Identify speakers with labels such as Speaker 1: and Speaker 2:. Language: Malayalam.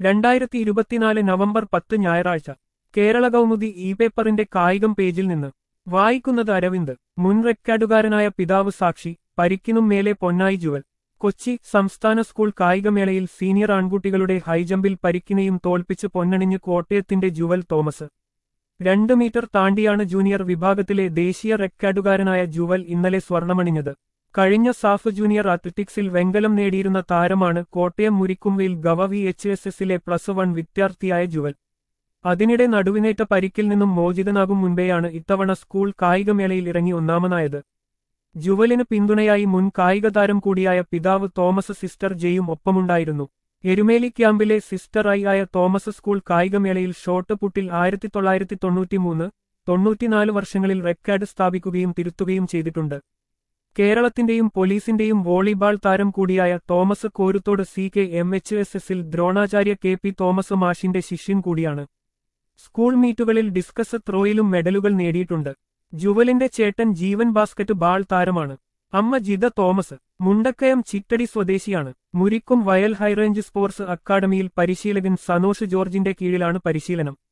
Speaker 1: രണ്ടായിരത്തി ഇരുപത്തിനാല് നവംബർ പത്ത് ഞായറാഴ്ച കേരള കൗമുദി ഇ പേപ്പറിന്റെ കായികം പേജിൽ നിന്ന് വായിക്കുന്നത് അരവിന്ദ് മുൻ റെക്കാർഡുകാരനായ പിതാവ് സാക്ഷി പരിക്കിനും മേലെ പൊന്നായി ജുവൽ കൊച്ചി സംസ്ഥാന സ്കൂൾ കായികമേളയിൽ സീനിയർ ആൺകുട്ടികളുടെ ഹൈജമ്പിൽ പരിക്കിനെയും തോൽപ്പിച്ച് പൊന്നണിഞ്ഞ് കോട്ടയത്തിന്റെ ജുവൽ തോമസ് രണ്ട് മീറ്റർ താണ്ടിയാണ് ജൂനിയർ വിഭാഗത്തിലെ ദേശീയ റെക്കാർഡുകാരനായ ജുവൽ ഇന്നലെ സ്വർണമണിഞ്ഞത് കഴിഞ്ഞ സാഫ് ജൂനിയർ അത്ലറ്റിക്സിൽ വെങ്കലം നേടിയിരുന്ന താരമാണ് കോട്ടയം മുരിക്കുംവയിൽ ഗവ വി എച്ച് എസ് എസിലെ പ്ലസ് വൺ വിദ്യാർത്ഥിയായ ജുവൽ അതിനിടെ നടുവിനേറ്റ പരിക്കിൽ നിന്നും മോചിതനാകും മുൻപെയാണ് ഇത്തവണ സ്കൂൾ കായികമേളയിൽ ഇറങ്ങി ഒന്നാമനായത് ജുവലിന് പിന്തുണയായി മുൻ കായിക താരം കൂടിയായ പിതാവ് തോമസ് സിസ്റ്റർ ജെയും ഒപ്പമുണ്ടായിരുന്നു എരുമേലി ക്യാമ്പിലെ സിസ്റ്റർ ഐ ആയ തോമസ് സ്കൂൾ കായികമേളയിൽ ഷോട്ട് പുട്ടിൽ ആയിരത്തി തൊള്ളായിരത്തി തൊണ്ണൂറ്റിമൂന്ന് തൊണ്ണൂറ്റിനാല് വർഷങ്ങളിൽ റെക്കോർഡ് സ്ഥാപിക്കുകയും തിരുത്തുകയും ചെയ്തിട്ടുണ്ട് കേരളത്തിന്റെയും പോലീസിന്റെയും വോളിബാൾ താരം കൂടിയായ Thomas Koruthodu C K M H S എസിൽ ദ്രോണാചാര്യ കെ പി തോമസ് മാഷിന്റെ ശിഷ്യൻ കൂടിയാണ് സ്കൂൾ മീറ്റുകളിൽ ഡിസ്കസ് ത്രോയിലും മെഡലുകൾ നേടിയിട്ടുണ്ട് ജുവലിന്റെ ചേട്ടൻ ജീവൻ ബാസ്കറ്റ് ബാൾ താരമാണ് അമ്മ ജിത തോമസ് മുണ്ടക്കയം ചിറ്റടി സ്വദേശിയാണ് മുരിക്കും വയൽ ഹൈറേഞ്ച് സ്പോർട്സ് അക്കാദമിയിൽ പരിശീലകൻ സനോഷ് ജോർജിന്റെ കീഴിലാണ് പരിശീലനം